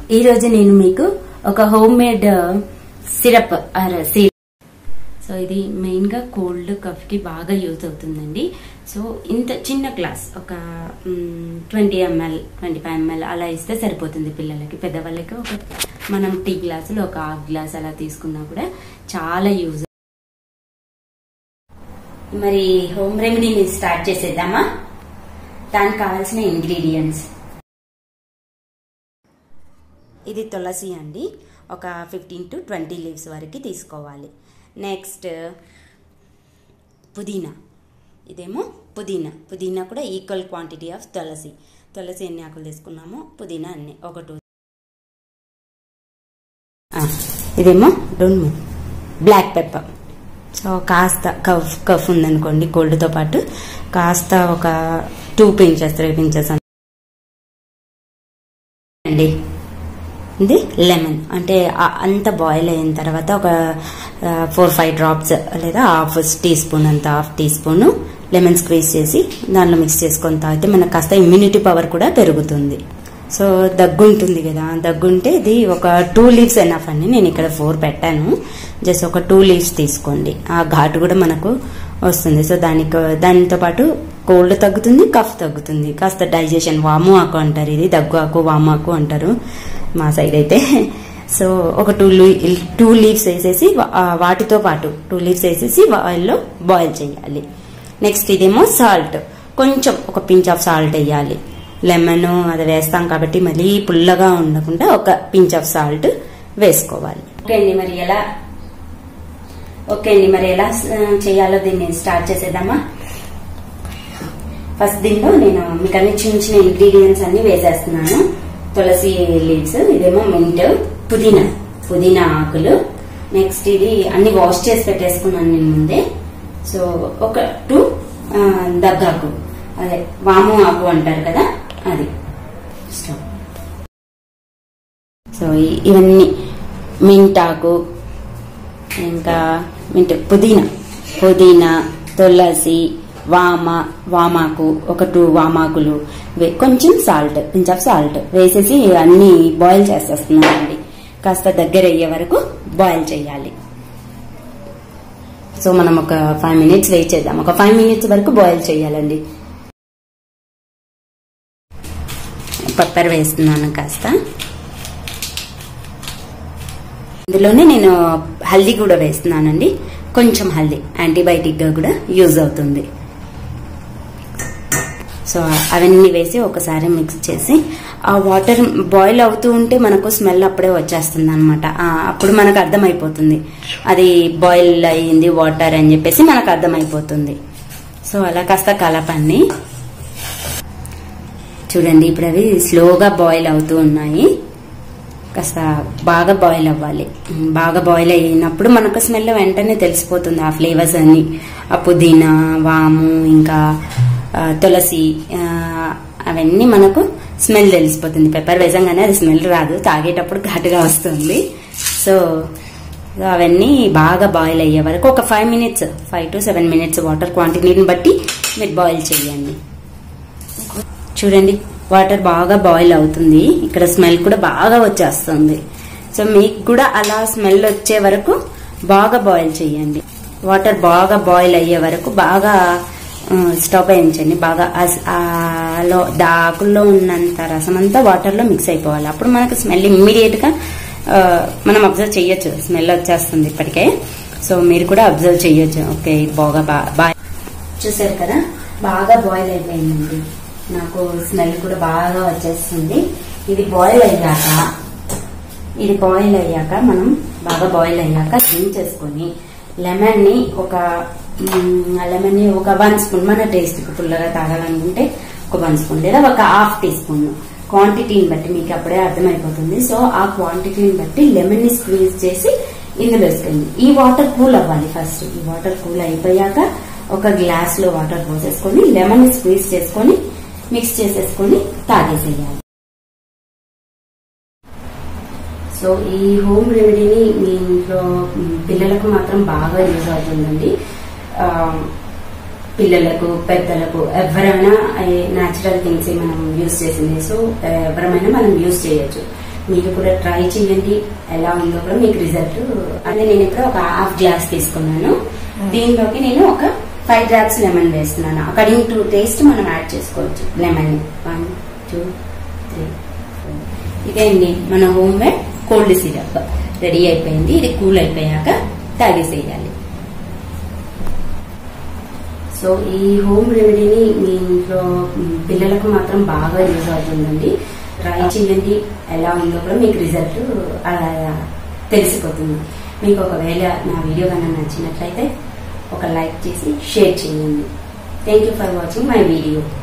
ఈ రోజు నేను మీకు ఒక హోమ్ మేడ్ సిరప్ ఆర్ సీ సో ఇది మెయిన్ గా కోల్డ్ కఫ్ కి బాగా యూజ్ అవుతుందండి సో ఇంత చిన్న గ్లాస్ ఒక twenty ML twenty five ML అలా ఇస్తే సరిపోతుంది పిల్లలకి పెద్దవాళ్ళకి ఒక మనం టీ గ్లాసులు ఒక హాఫ్ గ్లాస్ అలా తీసుకున్నా కూడా చాలా యూజ్ మరి హోమ్ రెమెడీని స్టార్ట్ చేసేద్దామా దానికి కావాల్సిన ఇంగ్రీడియంట్స్ ఇది తులసి అండి ఒక ఫిఫ్టీన్ టు ట్వంటీ లీవ్స్ వరకు తీసుకోవాలి నెక్స్ట్ పుదీనా ఇదేమో పుదీనా పుదీనా కూడా equal quantity of tulsi tulsi ఎన్ని ఆకులు తీసుకున్నామో పుదీనా అన్ని ఒక టూ ఇదేమో డోంట్ బ్లాక్ పెప్పర్ సో కాస్త కఫ్ కఫ్ ఉందనుకోండి కోల్డ్తో పాటు కాస్త ఒక టూ పించెస్ త్రీ పించెస్ అండి ఇది లెమన్ అంటే అంత బాయిల్ అయిన తర్వాత ఒక ఫోర్ ఫైవ్ డ్రాప్స్ లేదా హాఫ్ టీ స్పూన్ అంత half teaspoon lemon squeeze చేసి దాంట్లో మిక్స్ చేసుకొని తాగితే మనకు కాస్త ఇమ్యూనిటీ పవర్ కూడా పెరుగుతుంది సో దగ్గు ఉంటుంది కదా దగ్గు ఉంటే ఇది ఒక టూ లీవ్స్ ఎనఫ్ అండి నేను ఇక్కడ ఫోర్ పెట్టాను జస్ట్ ఒక టూ లీవ్స్ తీసుకోండి ఆ ఘాటు కూడా మనకు వస్తుంది సో దానికి దానితో పాటు కోల్డ్ తగ్గుతుంది కఫ్ తగ్గుతుంది కాస్త డైజెషన్ వాము ఆకు అంటారు ఇది దగ్గు ఆకు వాము ఆకు అంటారు మా సైడ్ అయితే సో ఒక టూ టూ లీవ్స్ వేసేసి వాటితో పాటు టూ లీవ్స్ వేసేసి ఆయిల్లో బాయిల్ చేయాలి నెక్స్ట్ ఇదేమో సాల్ట్ కొంచెం ఒక పించ్ ఆఫ్ సాల్ట్ వేయాలి లెమన్ అది వేస్తాం కాబట్టి మళ్ళీ పుల్లగా ఉండకుండా ఒక పించ్ ఆఫ్ సాల్ట్ వేసుకోవాలి ఓకే అండి మరి ఎలా ఓకే అండి మరి ఎలా చేయాలో దీన్ని స్టార్ట్ చేసేద్దామా ఫస్ట్ దీంట్లో నేను మీకు అన్ని చిన్న చిన్న ఇంగ్రీడియంట్స్ అన్ని వేసేస్తున్నాను తులసి లీవ్స్ ఇదేమో మింట్ పుదీనా పుదీనా ఆకులు నెక్స్ట్ ఇది అన్ని వాష్ చేసి పెట్టేసుకున్నాను నేను ముందే సో ఒక టూ దగ్గాకు అదే వాము ఆకు అంటారు కదా అది సో ఇవన్నీ మింటాకు ఇంకా మింట్ పుదీనా పుదీనా తులసి వామ వామాకు ఒక టూ వామాకులు కొంచెం సాల్ట్ పించ్ ఆఫ్ సాల్ట్ వేసేసి అన్ని బాయిల్ చేసేస్తున్నానండి కాస్త దగ్గర అయ్యే వరకు బాయిల్ చేయాలి సో మనం ఒక ఫైవ్ మినిట్స్ వెయిట్ చేద్దాం ఒక ఫైవ్ మినిట్స్ వరకు బాయిల్ చేయాలండి పెప్పర్ వేస్తున్నాను కాస్త ఇందులోనే నేను హల్దీ కూడా వేస్తున్నానండి కొంచెం హల్దీ యాంటీబయాటిక్ గా కూడా యూజ్ అవుతుంది సో అవన్నీ వేసి ఒకసారి మిక్స్ చేసి ఆ వాటర్ బాయిల్ అవుతూ ఉంటే మనకు స్మెల్ అప్పుడే వచ్చేస్తుంది అనమాట అప్పుడు మనకు అర్థమైపోతుంది అది బాయిల్ అయ్యింది వాటర్ అని చెప్పేసి మనకు అర్థమైపోతుంది సో అలా కాస్త కలపండి చూడండి ఇప్పుడు అవి స్లోగా బాయిల్ అవుతూ ఉన్నాయి కాస్త బాగా బాయిల్ అవ్వాలి బాగా బాయిల్ అయినప్పుడు మనకు స్మెల్ వెంటనే తెలిసిపోతుంది ఆ ఫ్లేవర్స్ అన్ని ఆ పుదీనా వాము ఇంకా తులసి అవన్నీ మనకు స్మెల్ తెలిసిపోతుంది పెప్పర్ వేసంగానే అది స్మెల్ రాదు తాగేటప్పుడు ఘాటుగా వస్తుంది సో అవన్నీ బాగా బాయిల్ అయ్యే వరకు ఒక five minutes five to seven minutes water క్వాంటిటీని బట్టి మీరు బాయిల్ చేయండి చూడండి వాటర్ బాగా బాయిల్ అవుతుంది ఇక్కడ స్మెల్ కూడా బాగా వచ్చేస్తుంది సో మీకు కూడా అలా స్మెల్ వచ్చే వరకు బాగా బాయిల్ చేయండి వాటర్ బాగా బాయిల్ అయ్యే వరకు బాగా స్టవ్ వేయించండి బాగా లో ఆకుల్లో ఉన్నంత రసం అంతా వాటర్లో మిక్స్ అయిపోవాలి అప్పుడు మనకు స్మెల్ ఇమ్మీడియట్ గా మనం అబ్జర్వ్ చేయొచ్చు స్మెల్ వచ్చేస్తుంది ఇప్పటికే సో మీరు కూడా అబ్జర్వ్ చేయొచ్చు ఓకే బాగా బాగా చూసారు కదా బాగా బాయిల్ అయిపోయిందండి నాకు స్మెల్ కూడా బాగా వచ్చేస్తుంది ఇది బాయిల్ అయ్యాక ఇది బాయిల్ అయ్యాక మనం బాగా బాయిల్ అయ్యాక దించేసుకొని లెమన్ ని ఒక లెమన్ ని ఒక వన్ స్పూన్ మన టేస్ట్ కి ఫుల్గా తాగాలనుకుంటే ఒక వన్ స్పూన్ లేదా ఒక హాఫ్ టీ స్పూన్ క్వాంటిటీని బట్టి మీకు అప్పుడే అర్థమైపోతుంది సో ఆ క్వాంటిటీని బట్టి లెమన్ ని స్క్వీజ్ చేసి ఇందులో వేసుకోండి ఈ వాటర్ కూల్ అవ్వాలి ఫస్ట్ ఈ వాటర్ కూల్ అయిపోయాక ఒక గ్లాస్ లో వాటర్ పోసేసుకొని లెమన్ ని స్క్వీజ్ చేసుకొని మిక్స్ చేసేసుకొని తాగేసేయాలి సో ఈ హోమ్ రెమెడీని మీ ఇంట్లో పిల్లలకు మాత్రం బాగా యూజ్ అవుతుందండి పిల్లలకు పెద్దలకు ఎవరైనా న్యాచురల్ థింగ్స్ మనం యూజ్ చేసింది సో ఎవరమైనా మనం యూజ్ చేయొచ్చు మీరు కూడా ట్రై చేయండి ఎలా ఉందో కూడా మీకు రిజల్ట్ అదే నేను ఇప్పుడు ఒక హాఫ్ గ్లాస్ తీసుకున్నాను దీనిలోకి నేను ఒక ఫైవ్ డ్రాప్స్ లెమన్ వేస్తున్నాను అకార్డింగ్ టు టేస్ట్ మనం యాడ్ చేసుకోవచ్చు lemon one two three four ఇదే అండి మన home made cold syrup ready అయిపోయింది ఇది కూల్ అయిపోయాక తాగేసేయాలి సో ఈ హోమ్ రెమెడీని మీ ఇంట్లో మ్, పిల్లలకు మాత్రం బాగా యూజ్ అవుతుందండి ట్రై చేయండి ఎలా ఉందో కూడా మీకు రిజల్ట్ అలా తెలిసిపోతుంది మీకు ఒకవేళ నా వీడియో కన్నా నచ్చినట్లయితే ఒక లైక్ చేసి షేర్ చేయండి thank you for watching my video